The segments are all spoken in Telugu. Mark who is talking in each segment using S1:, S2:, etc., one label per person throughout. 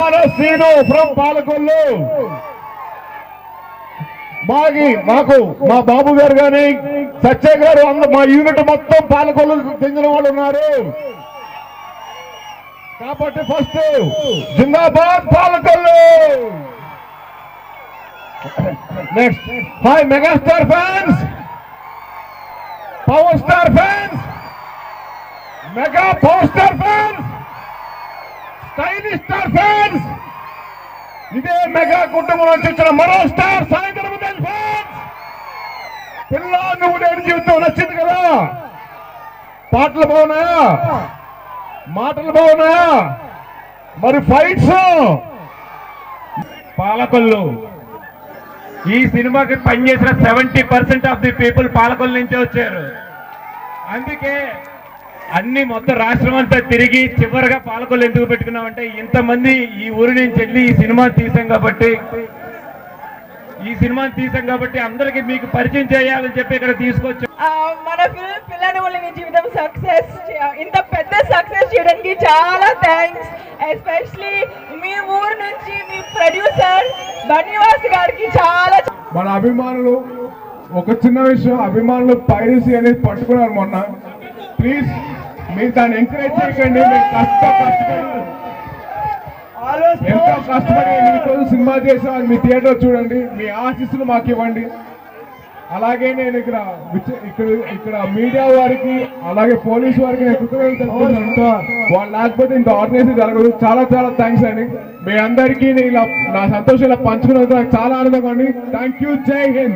S1: శ్రీను ఫ్రమ్ పాలకొల్లు మాకి మాకు మా బాబు గారు గాని సత్య గారు అందరూ మా యూనిట్ మొత్తం పాలకొల్లు చెందిన వాళ్ళు ఉన్నారు కాబట్టి ఫస్ట్ జిందాబాద్ Palakollu next hi megastar fans power star fans mega power star fans stylish star fans ఇదే మెగా కుటుంబం నుంచి వచ్చిన మరో స్టార్ సాయంత్రం ఫ్యాన్స్ పిల్ల నువ్వు నేను జీవితం నచ్చింది కదా పాటలు బాగున్నాయా మాటలు బాగున్నాయా మరి ఫైట్స్
S2: పాలకొల్లు ఈ సినిమాకి పనిచేసిన seventy percent of the people Palakollu నుంచే వచ్చారు అందుకే అన్ని మొత్తం రాష్ట్రం అంతా తిరిగి చివరిగా పాలకొల్లు ఎందుకు పెట్టుకున్నామంటే ఇంతమంది ఈ ఊరి నుంచి వెళ్ళి ఈ సినిమా తీసాం కాబట్టి ఈ సినిమా తీసాం కాబట్టి అందరికి మీకు పరిచయం చేయాలని చెప్పి ఇక్కడ తీసుకొచ్చాం
S3: ఆ, మన ఫిల్మ్ పిల్లని వాళ్ళని జీవితం సక్సెస్ ఇంత పెద్ద సక్సెస్ చేయడానికి చాలా థ్యాంక్స్ ఎస్పెషలీ మీ ఊరు నుంచి మీ ప్రొడ్యూసర్ బన్నివాస్ గారికి చాలా
S1: మన అభిమానులు ఒక చిన్న విషయం అభిమానులు పైరసీ అనేది పట్టుకున్నారు మొన్న ప్లీజ్ మీరు దాన్ని ఎంకరేజ్ చేయకండి మీరు కష్ట కష్టపడి ఎంతో కష్టపడి మీకోసం సినిమా చేసాం అది మీ థియేటర్ చూడండి మీ ఆశీస్సులు మాకు ఇవ్వండి అలాగే నేను ఇక్కడ విచ- ఇక్కడ ఇక్కడ మీడియా వారికి అలాగే పోలీసు వారికి నేను కృతజ్ఞతలు తెలుపుతున్నాను వాళ్ళు లేకపోతే ఇంత ఆర్గనైజ్ జరగదు చాలా చాలా థ్యాంక్స్ అండి మీ అందరికీ నేను ఇలా నా సంతోషం ఇలా పంచుకున్నందుకు నాకు చాలా ఆనందంగా ఉంది థ్యాంక్ యూ జై హింద్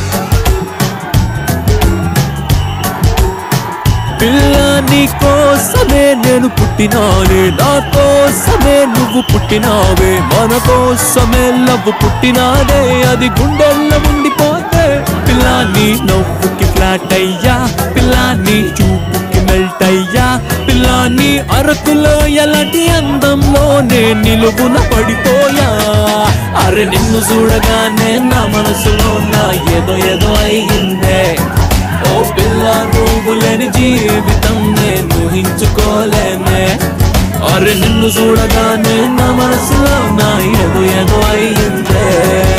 S4: పిల్ల నీ కోసమే నేను పుట్టినానే నా కోసమే నువ్వు పుట్టినావే మన కోసమే లవ్ పుట్టినాదే అది గుండెల్ల ఉండిపోతే పిల్ల నీ నవ్వుకి ఫ్లాట్ అయ్యా పిల్ల నీ చూపుకి మెల్ట్ అయ్యా పిల్ల నీ అరకులో ఎలాంటి అందంలోనే నిలువున పడిపోయా అరే నిన్ను చూడగానే నా మనసులో నా ఏదో ఏదో అయిందే ఓ పిల్ల నువ్వు లేని జీవితం నేను ఊహించుకోలేనే అరే నిన్ను చూడగానే నా మనసులో నా ఏదో ఏదో అయిందే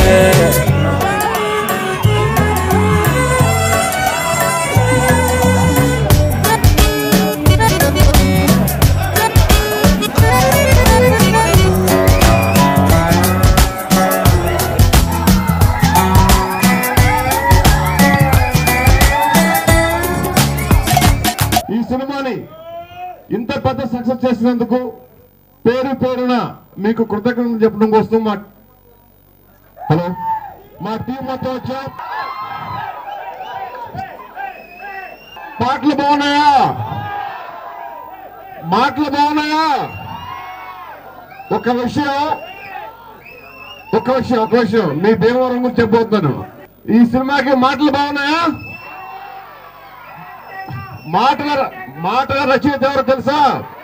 S1: ఈ సినిమాని ఇంత పెద్ద సక్సెస్ చేసినందుకు పేరు పేరున మీకు కృతజ్ఞతలు చెప్పడం కోసం మా హలో మా టీం మొత్తం వచ్చా పాటలు బాగున్నాయా మాటలు బాగున్నాయా ఒక విషయం ఒక విషయం ఒక విషయం మీ దేవవరం గురించి చెప్పబోతున్నాను ఈ సినిమాకి మాటలు బాగున్నాయా మాటల మాటల రచయిత ఎవరు తెలుసా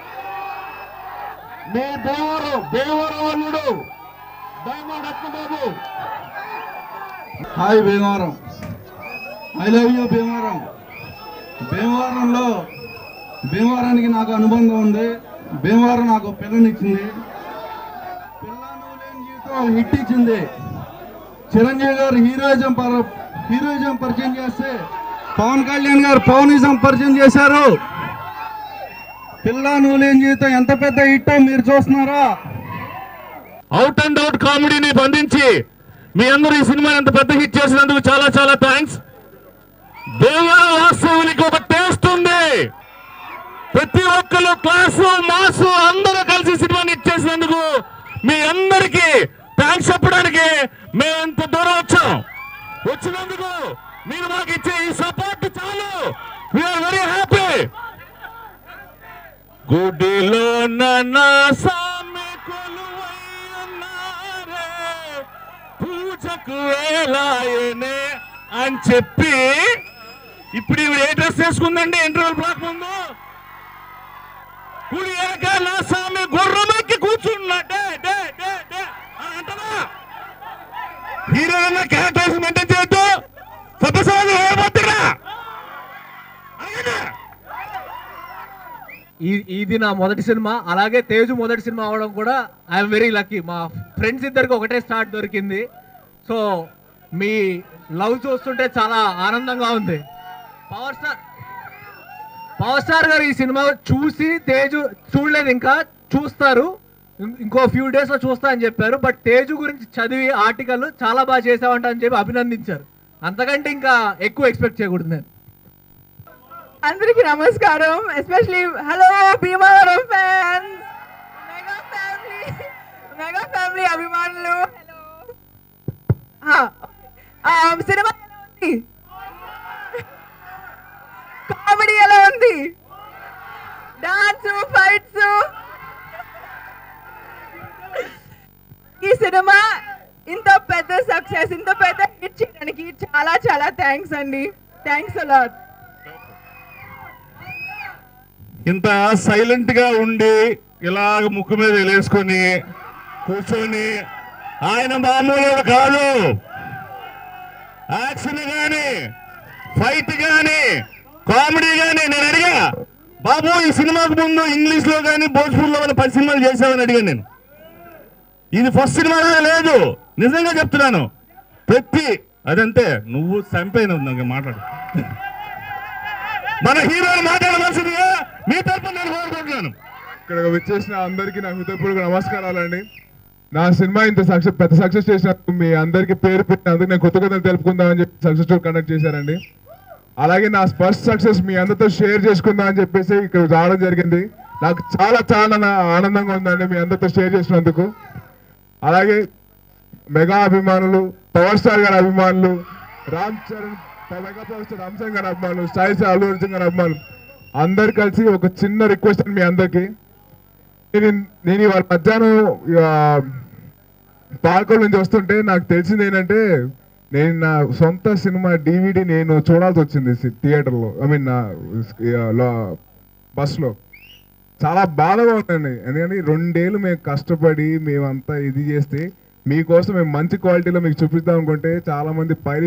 S1: మీ దేవరు దేవరు అల్లుడు diamond Ratnababu
S5: hi Bhimavaram I love you Bhimavaram భీమవరంలో భీమవరానికి నాకు అనుబంధం ఉంది భీమవరం నాకు పిల్లనిచ్చింది పిల్లను లేని జీవితం హిట్ ఇచ్చింది చిరంజీవి గారు హీరోయిజం పర హీరోయిజం పరిచయం చేస్తే పవన్ కళ్యాణ్ గారు పవనిజం పరిచయం చేశారు పిల్ల నువ్వు లేని జీవితం ఎంత పెద్ద హిట్ మీరు చూస్తున్నారా
S6: అవుట్ అండ్ అవుట్ కామెడీని బంధించి మీ అందరూ ఈ సినిమా ఎంత పెద్ద హిట్ చేసినందుకు చాలా చాలా థ్యాంక్స్ దేవా వాస్తవునికి ఒక టేస్ట్ ఉంది ప్రతి ఒక్కరు క్లాసు మాసు అందరూ కలిసి సినిమాని హిట్ చేసినందుకు మీ అందరికీ థ్యాంక్స్ చెప్పడానికి మేము ఇంత దూరం వచ్చాం వచ్చినందుకు మీరు మాకు ఇచ్చే ఈ సపోర్ట్ చాలు వీఆర్ వెరీ హ్యాపీ గుడిలో నా సామి కొలువై ఉన్నారే పూజకు వేలాయనే అని చెప్పి ఇప్పుడు ఇవి ఏ డ్రెస్ వేసుకుందండి ఇంటర్వెల్ బ్లాక్ ముందు కుడి వెనక నా స్వామి గుర్రమెక్కి కూర్చున్నా డే డే డే డే అని అంటదా హీరోయిన్ క్యారెక్టర్స్ మెయింటైన్ చేయొద్దు సభ్యసమాజం ఏమవుతున్నా అలాగే
S7: ఈ ఇది నా మొదటి సినిమా అలాగే తేజు మొదటి సినిమా అవడం కూడా ఐఎమ్ వెరీ లక్కీ మా ఫ్రెండ్స్ ఇద్దరికి ఒకటే స్టార్ట్ దొరికింది సో మీ లవ్ చూస్తుంటే చాలా ఆనందంగా ఉంది పవర్ స్టార్ పవర్ స్టార్ గారు ఈ సినిమా చూసి తేజు చూడలేదు ఇంకా చూస్తారు ఇం- ఇంకో ఫ్యూ డేస్ లో చూస్తా అని చెప్పారు బట్ తేజు గురించి చదివి ఆర్టికల్ చాలా బాగా చేసావంట అని చెప్పి అభినందించారు అంతకంటే ఇంకా ఎక్కువ ఎక్స్పెక్ట్ చేయకూడదు నేను
S3: అందరికీ నమస్కారం especially hello Bhimavaram fans mega family mega family అభిమానులు హలో సినిమా ఎలా ఉంది కామెడీ ఎలా ఉంది డాన్స్ ఫైట్స్ ఈ సినిమా ఇంత పెద్ద సక్సెస్ ఇంత పెద్ద హిట్ చేయడానికి చాలా చాలా థ్యాంక్స్ అండి థ్యాంక్స్ అలాట్
S6: ఇంత సైలెంట్ గా ఉండి ఇలాగ ముక్కు మీద వేసుకొని కూర్చొని ఆయన మామూలు కాదు యాక్షన్ గాని ఫైట్ గాని కామెడీ గాని నేను అడిగా బాబు ఈ సినిమాకు ముందు ఇంగ్లీష్ లో కానీ భోజ్పూర్లో కానీ పది సినిమాలు చేసావని అడిగాను నేను ఇది ఫస్ట్ సినిమాలో లేదు నిజంగా చెప్తున్నాను ప్రతి అదంతే నువ్వు చంపైన నాకు మాట్లాడు మన హీరోలు మాట్లాడవలసిందిగా మీ తరపున నేను కోరుకుంటున్నాను
S1: ఇక్కడ వచ్చేసిన అందరికీ నా హృదయపూర్వక నమస్కారాలండి నా సినిమా ఇంత సక్సెస్ పెద్ద సక్సెస్ చేసినందుకు మీ అందరికీ పేరు పెట్టినందుకు నేను కొత్త కథలు తెలుపుకుందామని చెప్పి సక్సెస్ టూర్ కండక్ట్ చేశారండి అలాగే నా ఫస్ట్ సక్సెస్ మీ అందరితో షేర్ చేసుకుందాం అని చెప్పేసి ఇక్కడ రావడం జరిగింది నాకు చాలా చాలా నా- ఆనందంగా ఉందండి మీ అందరితో షేర్ చేసినందుకు అలాగే మెగా అభిమానులు పవర్ స్టార్ గారి అభిమానులు Ram Charan mega power star Ram Charan గారి అభిమానులు సాయి సాయి అల్లు అర్జున్ గారి అభిమానులు అందరు కలిసి ఒక చిన్న రిక్వెస్ట్ అండి మీ అందరికి నేను నేను ఇవాళ మధ్యాహ్నం ఇక పార్కుల నుంచి వస్తుంటే నాకు తెలిసింది ఏంటంటే నేను నా సొంత సినిమా డివిడి నేను చూడాల్సి వచ్చింది సి- థియేటర్లో ఐ మీన్ నా బస్లో చాలా బాధగా ఉందండి ఎందుకంటే ఈ రెండేళ్ళు మేము కష్టపడి మేమంతా ఇది చేస్తే మీకోసం మేము మంచి క్వాలిటీలో మీకు చూపిద్దాం అనుకుంటే చాలా మంది పైరి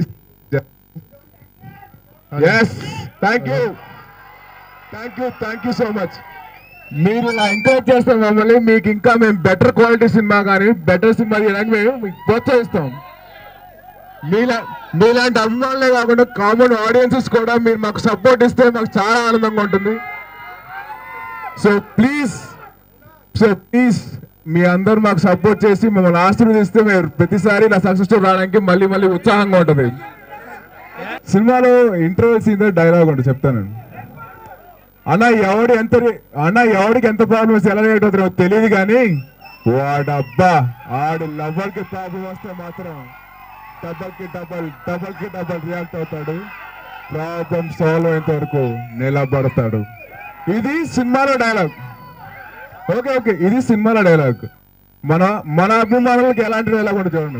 S1: yes thank you thank you thank you so much మీరు ఇలా ఎంకరేజ్ చేస్తాం మమ్మల్ని మీకు ఇంకా మేము బెటర్ క్వాలిటీ సినిమా కానీ బెటర్ సినిమా తీయడానికి మేము మీకు ప్రోత్సహిస్తాం మీలా మీలాంటి అభిమానులే కాకుండా కామన్ ఆడియన్సెస్ కూడా మీరు మాకు సపోర్ట్ ఇస్తే మాకు చాలా ఆనందంగా ఉంటుంది సో ప్లీజ్ సో ప్లీజ్ మీ అందరూ మాకు సపోర్ట్ చేసి మమ్మల్ని ఆశీర్వదిస్తే మేము ప్రతిసారి నా సక్సెస్ రావడానికి మళ్ళీ మళ్ళీ ఉత్సాహంగా ఉంటుంది సినిమాలో ఇంటర్వ్యూ సీన్ డైలాగ్ ఉంటుంది చెప్తాను అన్న ఎవడు ఎంత రి- అన్న ఎవడికి ఎంత ప్రాబ్లమ్స్ ఎలా రియాక్ట్ అవుతారో తెలియదు కానీ వాడబ్బా ఆడు లవర్ కి ప్రాబ్లం వస్తే మాత్రం డబల్ కి డబల్ డబల్ కి డబల్ రియాక్ట్ అవుతాడు ప్రాబ్లం సాల్వ్ అయ్యేంత వరకు నిలబడతాడు ఇది సినిమాలో డైలాగ్ ఓకే ఓకే ఇది సినిమాలో డైలాగ్ మన మన అభిమానులకి ఎలాంటి డైలాగ్ ఉంటుంది చూడండి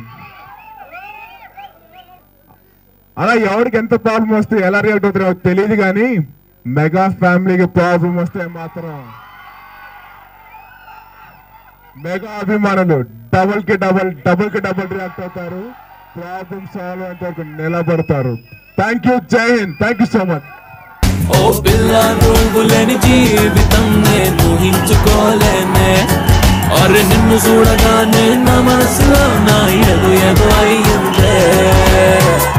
S1: అలా ఎవరికి ఎంత ప్రాబ్లం వస్తే ఎలా రియాక్ట్ అవుతారో తెలియదు కానీ మెగా ఫ్యామిలీకి ప్రాబ్లం వస్తే మాత్రం మెగా అభిమానులు డబల్ కి డబల్ డబల్ కి డబల్ రియాక్ట్ అవుతారు ప్రాబ్లం సాల్వ్ అయ్యేంత వరకు నిలబడతారు థ్యాంక్ యూ జై హింద్ థ్యాంక్ యూ సో మచ్
S4: ఓ పిల్ల నువ్వు లేని జీవితం నేను ఊహించుకోలేనే అరే నిన్ను చూడగానే నా మనసులో నా ఎదు ఎదు అయ్యిందే